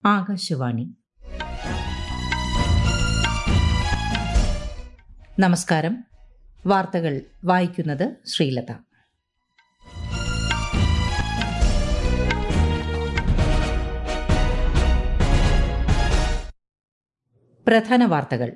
ആകാശവാണി നമസ്കാരം വാർത്തകൾ വായിക്കുന്നത് ശ്രീലത പ്രധാന വാർത്തകൾ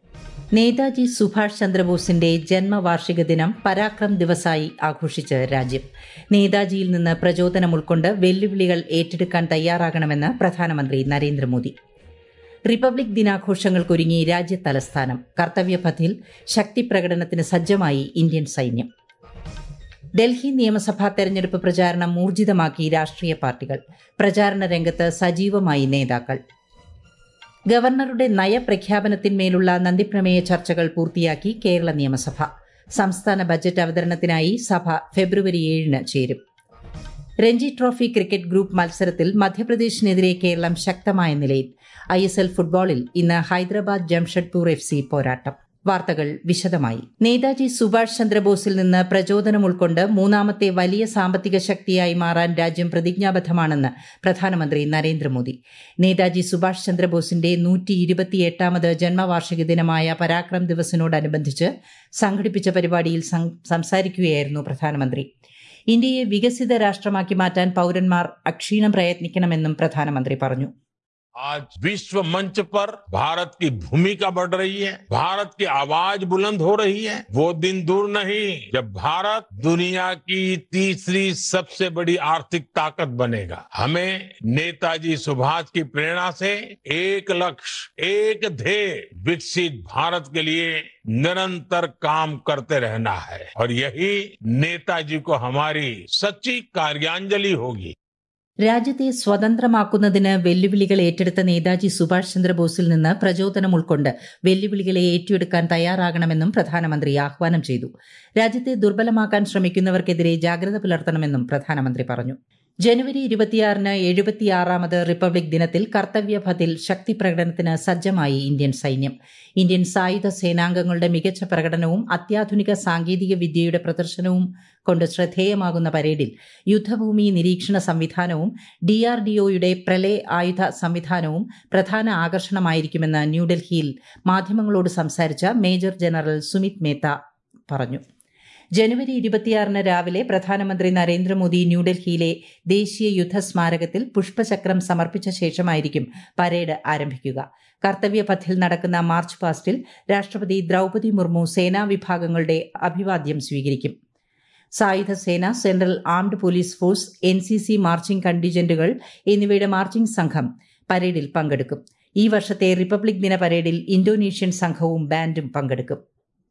നേതാജി സുഭാഷ് ചന്ദ്രബോസിന്റെ ജന്മവാർഷിക ദിനം പരാക്രം ദിവസായി ആഘോഷിച്ച് രാജ്യം നേതാജിയിൽ നിന്ന് പ്രചോദനം ഉൾക്കൊണ്ട് വെല്ലുവിളികൾ ഏറ്റെടുക്കാൻ തയ്യാറാകണമെന്ന് പ്രധാനമന്ത്രി നരേന്ദ്രമോദി റിപ്പബ്ലിക് ദിനാഘോഷങ്ങൾക്കൊരുങ്ങി രാജ്യതലസ്ഥാനം കർത്തവ്യപഥിൽ ശക്തി പ്രകടനത്തിന് സജ്ജമായി ഇന്ത്യൻ സൈന്യം ഡൽഹി നിയമസഭാ തെരഞ്ഞെടുപ്പ് പ്രചാരണം ഊർജിതമാക്കി രാഷ്ട്രീയ പാർട്ടികൾ പ്രചാരണ രംഗത്ത് സജീവമായി നേതാക്കൾ ഗവർണറുടെ നയപ്രഖ്യാപനത്തിന്മേലുള്ള നന്ദിപ്രമേയ ചർച്ചകൾ പൂർത്തിയാക്കി കേരള നിയമസഭ സംസ്ഥാന ബജറ്റ് അവതരണത്തിനായി സഭ ഫെബ്രുവരി ഏഴിന് ചേരും രഞ്ജി ട്രോഫി ക്രിക്കറ്റ് ഗ്രൂപ്പ് മത്സരത്തിൽ മധ്യപ്രദേശിനെതിരെ കേരളം ശക്തമായ നിലയിൽ ഐ എസ് എൽ ഫുട്ബോളിൽ ഇന്ന് ഹൈദരാബാദ് ജംഷഡ്പൂർ എഫ് സി പോരാട്ടം വാർത്തകൾ വിശദമായി നേതാജി സുഭാഷ് ചന്ദ്രബോസിൽ നിന്ന് പ്രചോദനം ഉൾക്കൊണ്ട് മൂന്നാമത്തെ വലിയ സാമ്പത്തിക ശക്തിയായി മാറാൻ രാജ്യം പ്രതിജ്ഞാബദ്ധമാണെന്ന് പ്രധാനമന്ത്രി നരേന്ദ്രമോദി നേതാജി സുഭാഷ് ചന്ദ്രബോസിന്റെ നൂറ്റി ഇരുപത്തിയെട്ടാമത് ജന്മവാർഷിക ദിനമായ പരാക്രം ദിവസിനോടനുബന്ധിച്ച് സംഘടിപ്പിച്ച പരിപാടിയിൽ സംസാരിക്കുകയായിരുന്നു പ്രധാനമന്ത്രി ഇന്ത്യയെ വികസിത രാഷ്ട്രമാക്കി മാറ്റാൻ പൌരന്മാർ അക്ഷീണം പ്രയത്നിക്കണമെന്നും പ്രധാനമന്ത്രി പറഞ്ഞു आज विश्व मंच पर भारत की भूमिका बढ़ रही है भारत की आवाज बुलंद हो रही है वो दिन दूर नहीं जब भारत दुनिया की तीसरी सबसे बड़ी आर्थिक ताकत बनेगा हमें नेताजी सुभाष की प्रेरणा से एक लक्ष्य एक ध्येय विकसित भारत के लिए निरंतर काम करते रहना है और यही नेताजी को हमारी सच्ची कार्यांजलि होगी രാജ്യത്തെ സ്വതന്ത്രമാക്കുന്നതിന് വെല്ലുവിളികൾ ഏറ്റെടുത്ത നേതാജി സുഭാഷ് ചന്ദ്രബോസിൽ നിന്ന് പ്രചോദനം ഉൾക്കൊണ്ട് വെല്ലുവിളികളെ ഏറ്റെടുക്കാൻ തയ്യാറാകണമെന്നും പ്രധാനമന്ത്രി ആഹ്വാനം ചെയ്തു രാജ്യത്തെ ദുർബലമാക്കാൻ ശ്രമിക്കുന്നവർക്കെതിരെ ജാഗ്രത പുലർത്തണമെന്നും പ്രധാനമന്ത്രി പറഞ്ഞു ജനുവരി ഇരുപത്തിയാറിന് എഴുപത്തിയാറാമത് റിപ്പബ്ലിക് ദിനത്തിൽ കർത്തവ്യപഥിൽ ശക്തി പ്രകടനത്തിന് സജ്ജമായി ഇന്ത്യൻ സൈന്യം ഇന്ത്യൻ സായുധ സേനാംഗങ്ങളുടെ മികച്ച പ്രകടനവും അത്യാധുനിക സാങ്കേതിക വിദ്യയുടെ പ്രദർശനവും കൊണ്ട് ശ്രദ്ധേയമാകുന്ന പരേഡിൽ യുദ്ധഭൂമി നിരീക്ഷണ സംവിധാനവും ഡിആർഡിഒയുടെ പ്രളയ ആയുധ സംവിധാനവും പ്രധാന ആകർഷണമായിരിക്കുമെന്ന് ന്യൂഡൽഹിയിൽ മാധ്യമങ്ങളോട് സംസാരിച്ച മേജർ ജനറൽ സുമിത് മേത്ത പറഞ്ഞു ജനുവരി ഇരുപത്തിയാറിന് രാവിലെ പ്രധാനമന്ത്രി നരേന്ദ്രമോദി ന്യൂഡൽഹിയിലെ ദേശീയ യുദ്ധ സ്മാരകത്തിൽ പുഷ്പചക്രം സമർപ്പിച്ച ശേഷമായിരിക്കും പരേഡ് ആരംഭിക്കുക കർത്തവ്യപഥിൽ നടക്കുന്ന മാർച്ച് പാസ്റ്റിൽ രാഷ്ട്രപതി ദ്രൌപതി മുർമു സേനാ വിഭാഗങ്ങളുടെ അഭിവാദ്യം സ്വീകരിക്കും സായുധ സേന central armed police force N C C marching കണ്ടിജന്റുകൾ എന്നിവയുടെ മാർച്ചിംഗ് സംഘം പരേഡിൽ പങ്കെടുക്കും ഈ വർഷത്തെ റിപ്പബ്ലിക് ദിന പരേഡിൽ ഇന്തോനേഷ്യൻ സംഘവും ബാൻഡും പങ്കെടുക്കും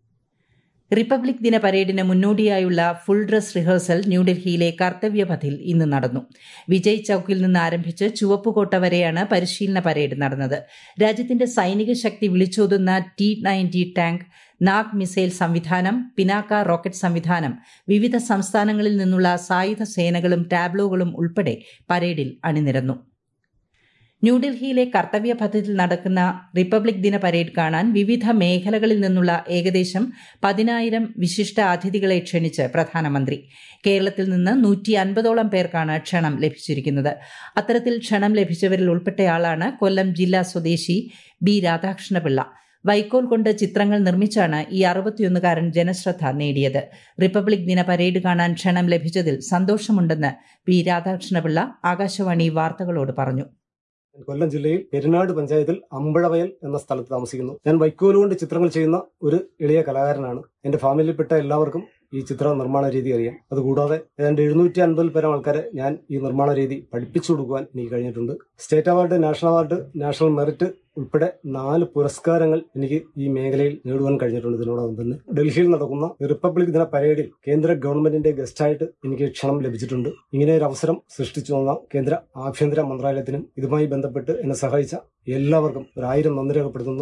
റിപ്പബ്ലിക് ദിന പരേഡിന് മുന്നോടിയായുള്ള ഫുൾ ഡ്രസ് റിഹേഴ്സൽ ന്യൂഡൽഹിയിലെ കർത്തവ്യപഥിൽ ഇന്ന് നടന്നു വിജയ് ചൌക്കിൽ നിന്ന് ആരംഭിച്ച് ചുവപ്പുകോട്ട വരെയാണ് പരിശീലന പരേഡ് നടന്നത് രാജ്യത്തിന്റെ സൈനിക ശക്തി വിളിച്ചോതുന്ന T ninety tank Nag missile സംവിധാനം പിനാക്ക റോക്കറ്റ് സംവിധാനം വിവിധ സംസ്ഥാനങ്ങളിൽ നിന്നുള്ള സായുധ സേനകളും ടാബ്ലോകളും ഉൾപ്പെടെ പരേഡിൽ അണിനിരന്നു ന്യൂഡൽഹിയിലെ കർത്തവ്യപഥത്തിൽ നടക്കുന്ന റിപ്പബ്ലിക് ദിന പരേഡ് കാണാൻ വിവിധ മേഖലകളിൽ നിന്നുള്ള ഏകദേശം പതിനായിരം വിശിഷ്ട അതിഥികളെ ക്ഷണിച്ച് പ്രധാനമന്ത്രി കേരളത്തിൽ നിന്ന് നൂറ്റി അൻപതോളം പേർക്കാണ് ക്ഷണം ലഭിച്ചിരിക്കുന്നത് അത്തരത്തിൽ ക്ഷണം ലഭിച്ചവരിൽ ഉൾപ്പെട്ടയാളാണ് കൊല്ലം ജില്ലാ സ്വദേശി ബി രാധാകൃഷ്ണപിള്ള വൈക്കോൽ കൊണ്ട് ചിത്രങ്ങൾ നിർമ്മിച്ചാണ് ഈ അറുപത്തിയൊന്നുകാരൻ ജനശ്രദ്ധ നേടിയത് റിപ്പബ്ലിക് ദിന പരേഡ് കാണാൻ ക്ഷണം ലഭിച്ചതിൽ സന്തോഷമുണ്ടെന്ന് ബി രാധാകൃഷ്ണപിള്ള ആകാശവാണി വാർത്തകളോട് പറഞ്ഞു കൊല്ലം ജില്ലയിൽ പെരുന്നാട് പഞ്ചായത്തിൽ അമ്പഴവയൽ എന്ന സ്ഥലത്ത് താമസിക്കുന്നു ഞാൻ വൈക്കോലുകൊണ്ട് ചിത്രങ്ങൾ ചെയ്യുന്ന ഒരു എളിയ കലാകാരനാണ് എന്റെ ഫാമിലിയിൽപ്പെട്ട എല്ലാവർക്കും ഈ ചിത്ര നിർമ്മാണ രീതി അറിയാം അതുകൂടാതെ ഏതാണ്ട് എഴുന്നൂറ്റി അൻപതിൽ പരം ആൾക്കാരെ ഞാൻ ഈ നിർമ്മാണ രീതി പഠിപ്പിച്ചു കൊടുക്കുവാൻ എനിക്ക് കഴിഞ്ഞിട്ടുണ്ട് state award national award national merit ഉൾപ്പെടെ നാല് പുരസ്കാരങ്ങൾ എനിക്ക് ഈ മേഖലയിൽ നേടുവാൻ കഴിഞ്ഞിട്ടുണ്ട് ഇതിനോടൊപ്പം തന്നെ ഡൽഹിയിൽ നടക്കുന്ന റിപ്പബ്ലിക് ദിന പരേഡിൽ കേന്ദ്ര ഗവൺമെന്റിന്റെ ഗസ്റ്റായിട്ട് എനിക്ക് ക്ഷണം ലഭിച്ചിട്ടുണ്ട് ഇങ്ങനെ ഒരു അവസരം സൃഷ്ടിച്ചു തന്ന കേന്ദ്ര ആഭ്യന്തര മന്ത്രാലയത്തിനും ഇതുമായി ബന്ധപ്പെട്ട് എന്നെ സഹായിച്ച എല്ലാവർക്കും ഒരായിരം നന്ദി രേഖപ്പെടുത്തുന്നു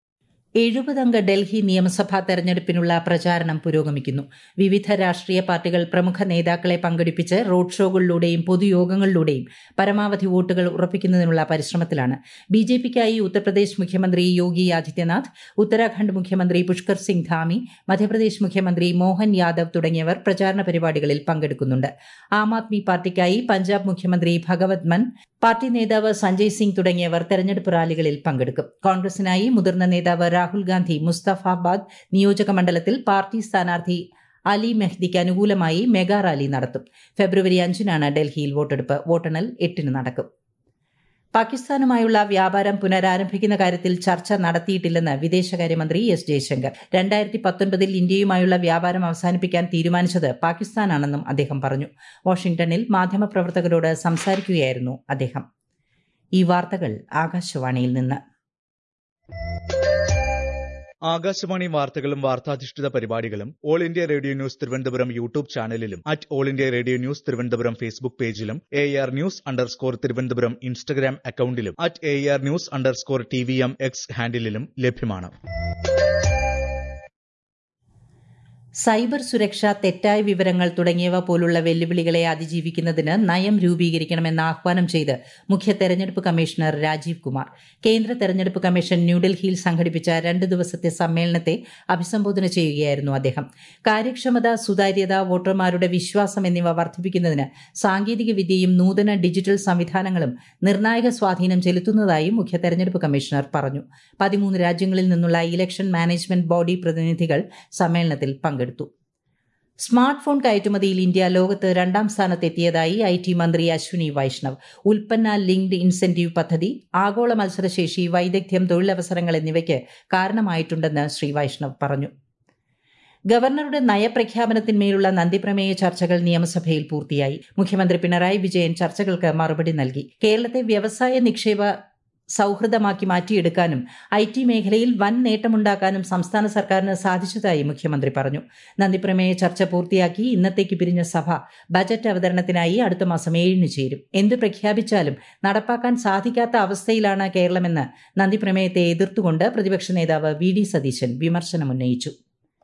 എഴുപതംഗ ഡൽഹി നിയമസഭാ തെരഞ്ഞെടുപ്പിനുള്ള പ്രചാരണം പുരോഗമിക്കുന്നു വിവിധ രാഷ്ട്രീയ പാർട്ടികൾ പ്രമുഖ നേതാക്കളെ പങ്കെടുപ്പിച്ച് റോഡ് ഷോകളിലൂടെയും പൊതുയോഗങ്ങളിലൂടെയും പരമാവധി വോട്ടുകൾ ഉറപ്പിക്കുന്നതിനുള്ള പരിശ്രമത്തിലാണ് ബി ജെ പിക്കായി ഉത്തർപ്രദേശ് മുഖ്യമന്ത്രി യോഗി ആദിത്യനാഥ് ഉത്തരാഖണ്ഡ് മുഖ്യമന്ത്രി പുഷ്കർ സിംഗ് ധാമി മധ്യപ്രദേശ് മുഖ്യമന്ത്രി മോഹൻ യാദവ് തുടങ്ങിയവർ പ്രചാരണ പരിപാടികളിൽ പങ്കെടുക്കുന്നുണ്ട് ആം ആദ്മി പാർട്ടിക്കായി പഞ്ചാബ് മുഖ്യമന്ത്രി ഭഗവത് മൻ പാർട്ടി നേതാവ് സഞ്ജയ് സിംഗ് തുടങ്ങിയവർ തെരഞ്ഞെടുപ്പ് റാലികളിൽ പങ്കെടുക്കും കോൺഗ്രസിനായി മുതിർന്ന നേതാവ് രാഹുൽ ഗാന്ധി മുസ്തഫാബാദ് നിയോജക മണ്ഡലത്തിൽ പാർട്ടി സ്ഥാനാർത്ഥി അലി മെഹ്ദിക്ക് അനുകൂലമായി മെഗാ റാലി നടത്തും ഫെബ്രുവരി അഞ്ചിനാണ് ഡൽഹിയിൽ വോട്ടെടുപ്പ് വോട്ടെണ്ണൽ എട്ടിന് നടക്കും പാകിസ്ഥാനുമായുള്ള വ്യാപാരം പുനരാരംഭിക്കുന്ന കാര്യത്തിൽ ചർച്ച നടത്തിയിട്ടില്ലെന്ന് വിദേശകാര്യമന്ത്രി എസ് ജയശങ്കർ രണ്ടായിരത്തി പത്തൊൻപതിൽ ഇന്ത്യയുമായുള്ള വ്യാപാരം അവസാനിപ്പിക്കാൻ തീരുമാനിച്ചത് പാകിസ്ഥാനാണെന്നും അദ്ദേഹം പറഞ്ഞു വാഷിംഗ്ടണിൽ മാധ്യമപ്രവർത്തകരോട് സംസാരിക്കുകയായിരുന്നു അദ്ദേഹം ഈ വാർത്തകൾ ആകാശവാണിയിൽ നിന്ന് ആകാശവാണി വാർത്തകളും വാർത്താധിഷ്ഠിത പരിപാടികളും all India radio news Thiruvananthapuram YouTube ചാനലിലും at all India radio news Thiruvananthapuram Facebook പേജിലും A R news underscore Thiruvananthapuram Instagram അക്കൌണ്ടിലും at A R news underscore T V M X ഹാൻഡിലും ലഭ്യമാണ് സൈബർ സുരക്ഷ തെറ്റായ വിവരങ്ങൾ തുടങ്ങിയവ പോലുള്ള വെല്ലുവിളികളെ അതിജീവിക്കുന്നതിന് നയം രൂപീകരിക്കണമെന്ന് ആഹ്വാനം ചെയ്ത് മുഖ്യ തെരഞ്ഞെടുപ്പ് കമ്മീഷണർ രാജീവ് കുമാർ കേന്ദ്ര തെരഞ്ഞെടുപ്പ് കമ്മീഷൻ ന്യൂഡൽഹിയിൽ സംഘടിപ്പിച്ച രണ്ട് ദിവസത്തെ സമ്മേളനത്തെ അഭിസംബോധന ചെയ്യുകയായിരുന്നു അദ്ദേഹം കാര്യക്ഷമത സുതാര്യത വോട്ടർമാരുടെ വിശ്വാസം എന്നിവ വർദ്ധിപ്പിക്കുന്നതിന് സാങ്കേതിക വിദ്യയും നൂതന ഡിജിറ്റൽ സംവിധാനങ്ങളും നിർണായക സ്വാധീനം ചെലുത്തുന്നതായും മുഖ്യ തെരഞ്ഞെടുപ്പ് കമ്മീഷണർ പറഞ്ഞു പതിമൂന്ന് രാജ്യങ്ങളിൽ നിന്നുള്ള ഇലക്ഷൻ മാനേജ്മെന്റ് ബോഡി പ്രതിനിധികൾ സമ്മേളനത്തിൽ പങ്കെടുത്തു പങ്കെടുത്തു സ്മാർട്ട് ഫോൺ കയറ്റുമതിയിൽ ഇന്ത്യ ലോകത്ത് രണ്ടാം സ്ഥാനത്തെത്തിയതായി ഐ ടി മന്ത്രി അശ്വിനി വൈഷ്ണവ് ഉൽപ്പന്ന ലിങ്ക്ഡ് ഇൻസെന്റീവ് പദ്ധതി ആഗോള മത്സരശേഷി വൈദഗ്ധ്യം തൊഴിലവസരങ്ങൾ എന്നിവയ്ക്ക് കാരണമായിട്ടുണ്ടെന്ന് ശ്രീ വൈഷ്ണവ് പറഞ്ഞു ഗവർണറുടെ നയപ്രഖ്യാപനത്തിന്മേലുള്ള നന്ദിപ്രമേയ ചർച്ചകൾ നിയമസഭയിൽ പൂർത്തിയായി മുഖ്യമന്ത്രി പിണറായി വിജയൻ ചർച്ചകൾക്ക് മറുപടി നൽകി കേരളത്തെ വ്യവസായ നിക്ഷേപ സൌഹൃദമാക്കി മാറ്റിയെടുക്കാനും ഐ ടി മേഖലയിൽ വൻ നേട്ടമുണ്ടാക്കാനും സംസ്ഥാന സർക്കാരിന് സാധിച്ചതായി മുഖ്യമന്ത്രി പറഞ്ഞു നന്ദിപ്രമേയ ചർച്ച പൂർത്തിയാക്കി ഇന്നത്തേക്ക് പിരിഞ്ഞ സഭ ബജറ്റ് അവതരണത്തിനായി അടുത്ത മാസം ഏഴിന് ചേരും എന്ത് പ്രഖ്യാപിച്ചാലും നടപ്പാക്കാൻ സാധിക്കാത്ത അവസ്ഥയിലാണ് കേരളമെന്ന് നന്ദിപ്രമേയത്തെ എതിർത്തുകൊണ്ട് പ്രതിപക്ഷ നേതാവ് വി ഡി സതീശൻ വിമർശനമുന്നയിച്ചു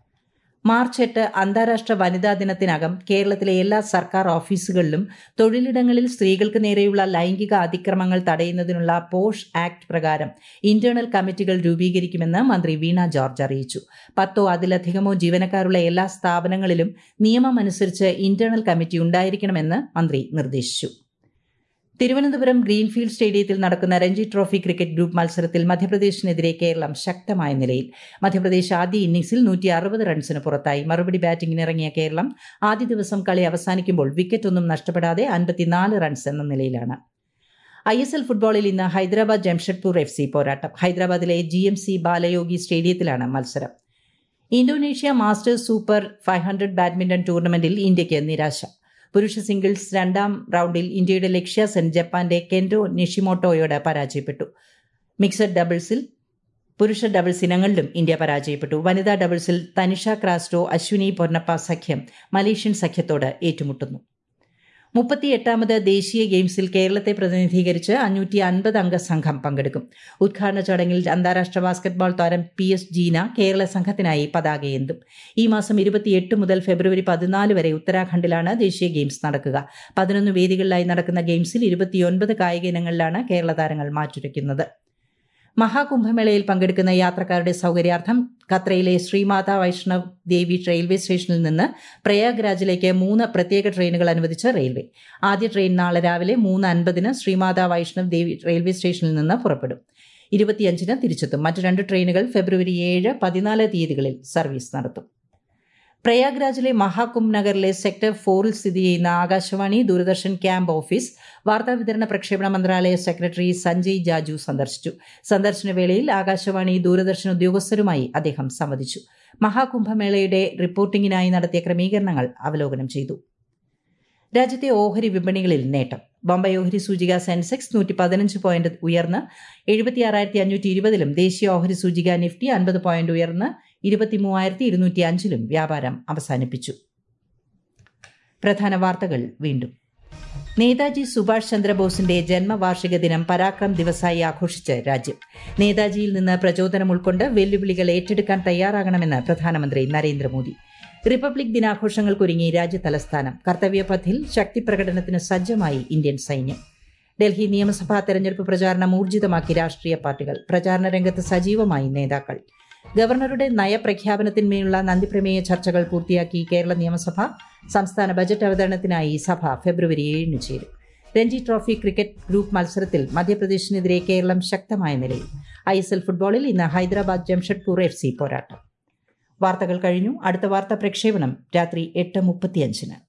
മാർച്ച് എട്ട് അന്താരാഷ്ട്ര വനിതാ ദിനത്തിനകം കേരളത്തിലെ എല്ലാ സർക്കാർ ഓഫീസുകളിലും തൊഴിലിടങ്ങളിൽ സ്ത്രീകൾക്ക് നേരെയുള്ള ലൈംഗിക അതിക്രമങ്ങൾ തടയുന്നതിനുള്ള പോഷ് ആക്ട് പ്രകാരം ഇന്റേണൽ കമ്മിറ്റികൾ രൂപീകരിക്കുമെന്ന് മന്ത്രി വീണ ജോർജ് അറിയിച്ചു പത്തോ അതിലധികമോ ജീവനക്കാരുള്ള എല്ലാ സ്ഥാപനങ്ങളിലും നിയമമനുസരിച്ച് ഇന്റേണൽ കമ്മിറ്റി ഉണ്ടായിരിക്കണമെന്ന് മന്ത്രി നിർദ്ദേശിച്ചു തിരുവനന്തപുരം ഗ്രീൻഫീൽഡ് സ്റ്റേഡിയത്തിൽ നടക്കുന്ന രഞ്ജി ട്രോഫി ക്രിക്കറ്റ് ഗ്രൂപ്പ് മത്സരത്തിൽ മധ്യപ്രദേശിനെതിരെ കേരളം ശക്തമായ നിലയിൽ മധ്യപ്രദേശ് ആദ്യ ഇന്നിംഗ്സിൽ നൂറ്റി അറുപത് റൺസിന് പുറത്തായി മറുപടി ബാറ്റിംഗിനിറങ്ങിയ കേരളം ആദ്യ ദിവസം കളി അവസാനിക്കുമ്പോൾ വിക്കറ്റൊന്നും നഷ്ടപ്പെടാതെ അൻപത്തിനാല് റൺസ് എന്ന നിലയിലാണ് ഐ എസ് എൽ ഫുട്ബോളിൽ ഇന്ന് ഹൈദരാബാദ് ജംഷഡ്പൂർ എഫ് സി പോരാട്ടം ഹൈദരാബാദിലെ ജി എം സി ബാലയോഗി സ്റ്റേഡിയത്തിലാണ് മത്സരം Indonesia masters super five hundred badminton ടൂർണമെന്റിൽ ഇന്ത്യയ്ക്ക് നിരാശ പുരുഷ സിംഗിൾസ് രണ്ടാം റൌണ്ടിൽ ഇന്ത്യയുടെ ലക്ഷ്യ സെൻ ജപ്പാന്റെ കെൻഡോ നിഷിമോട്ടോയോട് പരാജയപ്പെട്ടു മിക്സഡ് ഡബിൾസിൽ പുരുഷ ഡബിൾസ് ഇനങ്ങളിലും ഇന്ത്യ പരാജയപ്പെട്ടു വനിതാ ഡബിൾസിൽ തനിഷ ക്രാസ്റ്റോ അശ്വിനി പൊന്നപ്പ സഖ്യം മലേഷ്യൻ സഖ്യത്തോട് ഏറ്റുമുട്ടുന്നു മുപ്പത്തിയെട്ടാമത് ദേശീയ ഗെയിംസിൽ കേരളത്തെ പ്രതിനിധീകരിച്ച് അഞ്ഞൂറ്റി അൻപത് അംഗ സംഘം പങ്കെടുക്കും ഉദ്ഘാടന ചടങ്ങിൽ അന്താരാഷ്ട്ര ബാസ്കറ്റ്ബോൾ താരം പി എസ് ജീന കേരള സംഘത്തിനായി പതാകയേന്തും ഈ മാസം ഇരുപത്തിയെട്ട് മുതൽ ഫെബ്രുവരി പതിനാല് വരെ ഉത്തരാഖണ്ഡിലാണ് ദേശീയ ഗെയിംസ് നടക്കുക പതിനൊന്ന് വേദികളിലായി നടക്കുന്ന ഗെയിംസിൽ ഇരുപത്തിയൊൻപത് കായിക ഇനങ്ങളിലാണ് കേരള താരങ്ങൾ മാറ്റുരയ്ക്കുന്നത് മഹാകുംഭമേളയിൽ പങ്കെടുക്കുന്ന യാത്രക്കാരുടെ സൌകര്യാർത്ഥം ഖത്രയിലെ ശ്രീമാതാ വൈഷ്ണവ് ദേവി റെയിൽവേ സ്റ്റേഷനിൽ നിന്ന് പ്രയാഗ്രാജിലേക്ക് മൂന്ന് പ്രത്യേക ട്രെയിനുകൾ അനുവദിച്ച റെയിൽവേ ആദ്യ ട്രെയിൻ നാളെ രാവിലെ മൂന്ന് അൻപതിന് ശ്രീമാതാ വൈഷ്ണവ് ദേവി റെയിൽവേ സ്റ്റേഷനിൽ നിന്ന് പുറപ്പെടും ഇരുപത്തിയഞ്ചിന് തിരിച്ചെത്തും മറ്റ് രണ്ട് ട്രെയിനുകൾ ഫെബ്രുവരി ഏഴ് പതിനാല് തീയതികളിൽ സർവീസ് നടത്തും പ്രയാഗ്രാജിലെ മഹാകുംഭ് നഗറിലെ സെക്ടർ ഫോറിൽ സ്ഥിതി ചെയ്യുന്ന ആകാശവാണി ദൂരദർശൻ ക്യാമ്പ് ഓഫീസ് വാർത്താവിതരണ പ്രക്ഷേപണ മന്ത്രാലയ സെക്രട്ടറി സഞ്ജയ് ജാജു സന്ദർശിച്ചു സന്ദർശന വേളയിൽ ആകാശവാണി ദൂരദർശൻ ഉദ്യോഗസ്ഥരുമായി അദ്ദേഹം സംവദിച്ചു മഹാകുംഭമേളയുടെ റിപ്പോർട്ടിംഗിനായി നടത്തിയ ക്രമീകരണങ്ങൾ അവലോകനം ചെയ്തു രാജ്യത്തെ ഓഹരി വിപണികളിൽ നേട്ടം ബോംബെ ഓഹരി സൂചിക സെൻസെക്സ് നൂറ്റി പതിനഞ്ച് പോയിന്റ് ഉയർന്ന് എഴുപത്തിയാറായിരത്തി അഞ്ഞൂറ്റി ഇരുപതിലും ദേശീയ ഓഹരി സൂചിക നിഫ്റ്റി അൻപത് പോയിന്റ് ഉയർന്ന് ഇരുപത്തി മൂവായിരത്തി ഇരുന്നൂറ്റി അഞ്ചിലും വ്യാപാരം അവസാനിപ്പിച്ചു പ്രധാന വാർത്തകൾ വീണ്ടും നേതാജി സുഭാഷ് ചന്ദ്രബോസിന്റെ ജന്മവാർഷിക ദിനം പരാക്രം ദിവസായി ആഘോഷിച്ച് രാജ്യം നേതാജിയിൽ നിന്ന് പ്രചോദനം ഉൾക്കൊണ്ട് വെല്ലുവിളികൾ ഏറ്റെടുക്കാൻ തയ്യാറാകണമെന്ന് പ്രധാനമന്ത്രി നരേന്ദ്രമോദി റിപ്പബ്ലിക് ദിനാഘോഷങ്ങൾക്കൊരുങ്ങി രാജ്യതലസ്ഥാനം കർത്തവ്യപഥിൽ ശക്തി പ്രകടനത്തിന് സജ്ജമായി ഇന്ത്യൻ സൈന്യം ഡൽഹി നിയമസഭാ തെരഞ്ഞെടുപ്പ് പ്രചാരണം ഊർജിതമാക്കി രാഷ്ട്രീയ പാർട്ടികൾ പ്രചാരണ രംഗത്ത് സജീവമായി നേതാക്കൾ ഗവർണറുടെ നയപ്രഖ്യാപനത്തിന്മേലുള്ള നന്ദിപ്രമേയ ചർച്ചകൾ പൂർത്തിയാക്കി കേരള നിയമസഭ സംസ്ഥാന ബജറ്റ് അവതരണത്തിനായി സഭ ഫെബ്രുവരി ഏഴിന് ചേരും രഞ്ജി ട്രോഫി ക്രിക്കറ്റ് ഗ്രൂപ്പ് മത്സരത്തിൽ മധ്യപ്രദേശിനെതിരെ കേരളം ശക്തമായ നിലയിൽ ഐ എസ് എൽ ഫുട്ബോളിൽ ഇന്ന് ഹൈദരാബാദ് ജംഷഡ്പൂർ എഫ് സി പോരാട്ടം വാർത്തകൾ കഴിഞ്ഞു അടുത്ത വാർത്താ പ്രക്ഷേപണം രാത്രി എട്ട് മുപ്പത്തിയഞ്ചിന്